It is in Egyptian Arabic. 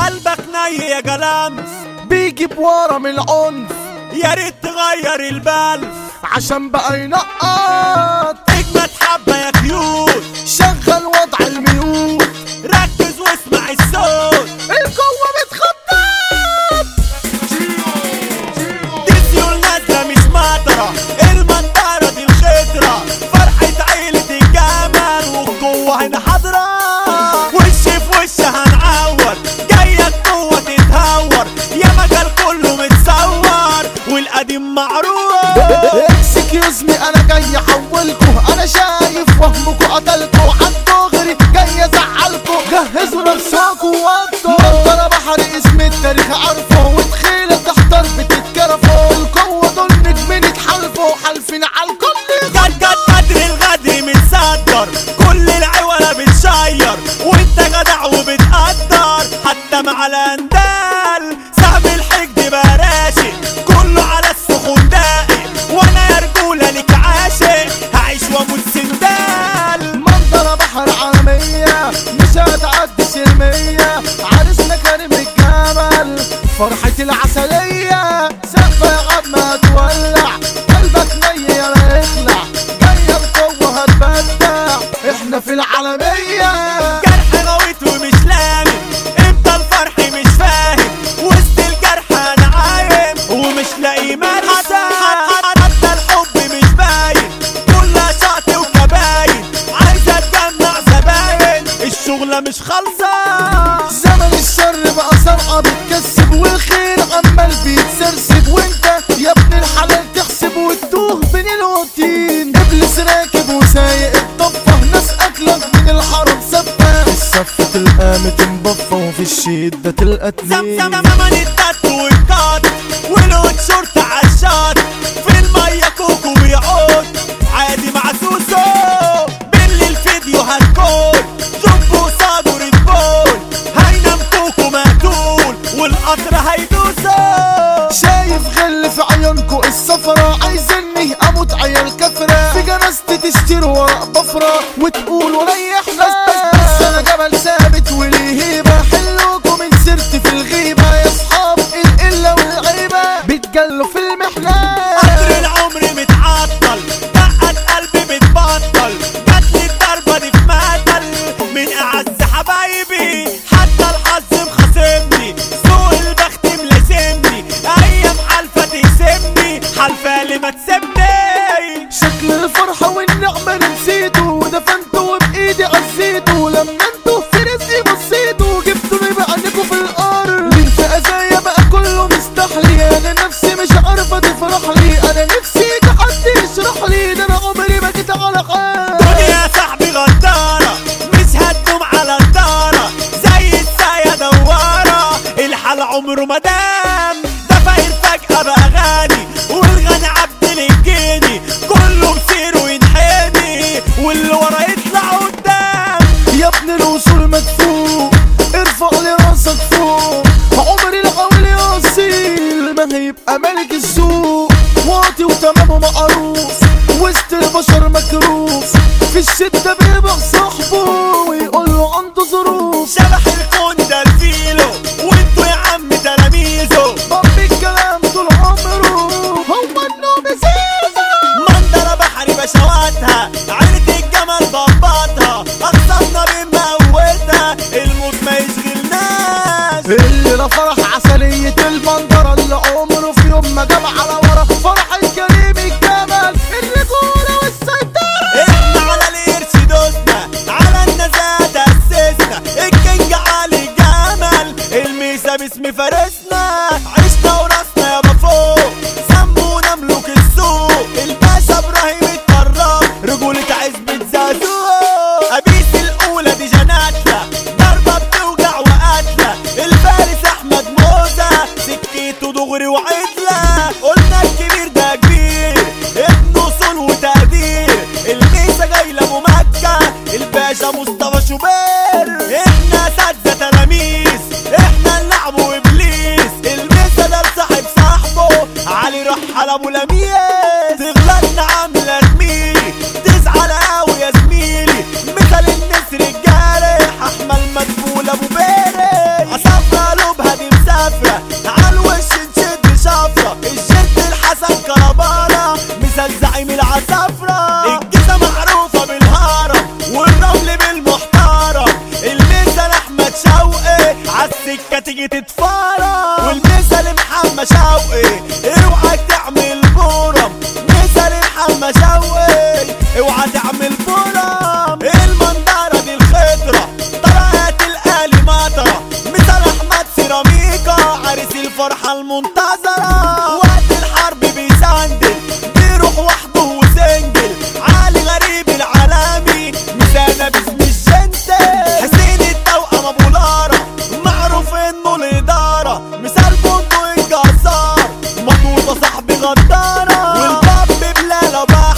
قلبك ني يا جلامس بيجي بورا من العنف يا ريت تغير البلف عشان بقى ينقط اجمد حبة يا كيوت شغل وضع الميوت ركز واسمع الصوت القوة بتخطط دي سيول نازلة مش مطرة المنطرة دي الخضرة فرحة عيلة الجمل والقوة هنا حاضرة وش في وش هنعور جاية القوة تتهور يا مجال كله متصور والقديم معروف اكسكيوز مي انا جاي احولكوا انا شايف وهمكوا قتلكوا عالدغري جاي ازعلكوا جهزوا نفسكوا وانتوا منظر بحر اسم التاريخ عارفه وتخيلة تحتار بتتكرفوا القوة دول نجمين اتحالفوا حالفين عالكل جد جد قدر الغدر متصدر كل العوالة بتشير وانت جدع وبتقدر حتى مع الاندال صعب الحقد براشي كله على السخون داقي وانا يا رجولة ليك عاشق هعيش واموت سندال منظر بحر عالمية مش هتعدي سلمية عرسنا كريم الجمل فرحة العسلية سقفة يا عم هتولع قلبك ني يا يخلع جاية القوة هتبدع احنا في العالمية جرح غويت ومش لامم امتى الفرح مش فاهم وسط الجرح انا عايم ومش لاقي مرسى حتى الحب مش باين كلها شقط وكباين عايزه تجمع زباين الشغله مش خالصه زمن الشر بقى صرقة بتكسب والخير عمال بيتسرسب وانت يا ابن الحلال تحسب وتتوه بين الوتين ابليس راكب وسايق الضفة ناس اكلك من الحرم سفة الصفة القامة مبفة وفي الشدة تلقى زم زم اتنين زمن التات والقط ولود شرطة عالشط في المية كوكو بيعود عادي مع سوسو بالليل فيديو هتكون جنبه قصاده ريد بول هينام كوكو مقتول والقطر هيدوسه شايف غل في عيونكو الصفرة عايزني اموت عيال كفرة في جنازتي تشتروا ورق بفرة وتقولوا ريحنا بس بس انا جبل ثابت وليه هيبة حلوكوا من سيرتي في الغيبة يا اصحاب القلة والعيبة بيتجلوا في المحنة قطر العمر متعطل دقت قلبي بتبطل جاتلي الضربة دي في مقتل من أعز حبايبي حتى الحظ مخاصمني سوق البخت ملازمني أيام حلفة تقسمني حلفة اللي ما تسيبني شكل الفرحة والنعمة نسيته ودفنته وبإيدي عزيته لما انتوا في رزقي بصيتوا جبتوني بعينكوا في الأرض مين في أذايا بقى كله مستحلي أنا نفسي مش عارفة تفرح لي أنا نفسي حد يشرح لي ده أنا عمري ما جيت على حال دنيا يا صاحبي غدارة مش هتدوم على الدارة زي الساية دوارة الحال عمره ما دام ده فاير فجأة بقى غني والغني عبد الجيني كله مسير وينحني واللي ورا يطلع قدام يا ابن الوصول مدفوق ارفع لي راسك فوق عمري الحول يصيل ما هيبقى ملك السوق واطي وتمام ومعروف وسط البشر مكروف في الشدة بيبقى صاحبه ويقول له عنده ظروف شبح الكون ده الفيلو وانتوا يا عم تلاميذه طب الكلام طول عمره هو النوم زيزو منظرة بحري بشواتها عيلة الجمل ضبطها أقسمنا بموتها الموت ما يشغلناش اللي فرح عسلية المنظرة اللي عمره في يوم ما جاب على ورا فرح الكريم الجمل الرجولة والسيطرة احنا على القرش دوسنا على النزاهة تأسسنا الكينج علي جمل الميسا باسم فارسنا عشنا وراسنا يابا فوق سمونا ملوك السوق الباشا ابراهيم الطراب رجولة عزبة زازوق ابيس الاولى دي جناتلا ضربة بتوجع وقتلة الفارس احمد موزة سكيته دغري وعدلة قلنا الكبير ده كبير ابن اصول وتقدير الميسا جاي لابو مكة الباشا مصطفى شوبير احنا اساتذة تلاميذ احنا اللعب وابليس الميسا ده لصاحب صاحبه علي رحل ابو لميس تغلطنا عاملة زميلي تزعل قوي يا زميلي مثل النسر الجارح احمل مدفول ابو بارح اصفى السكة تيجي تتفرج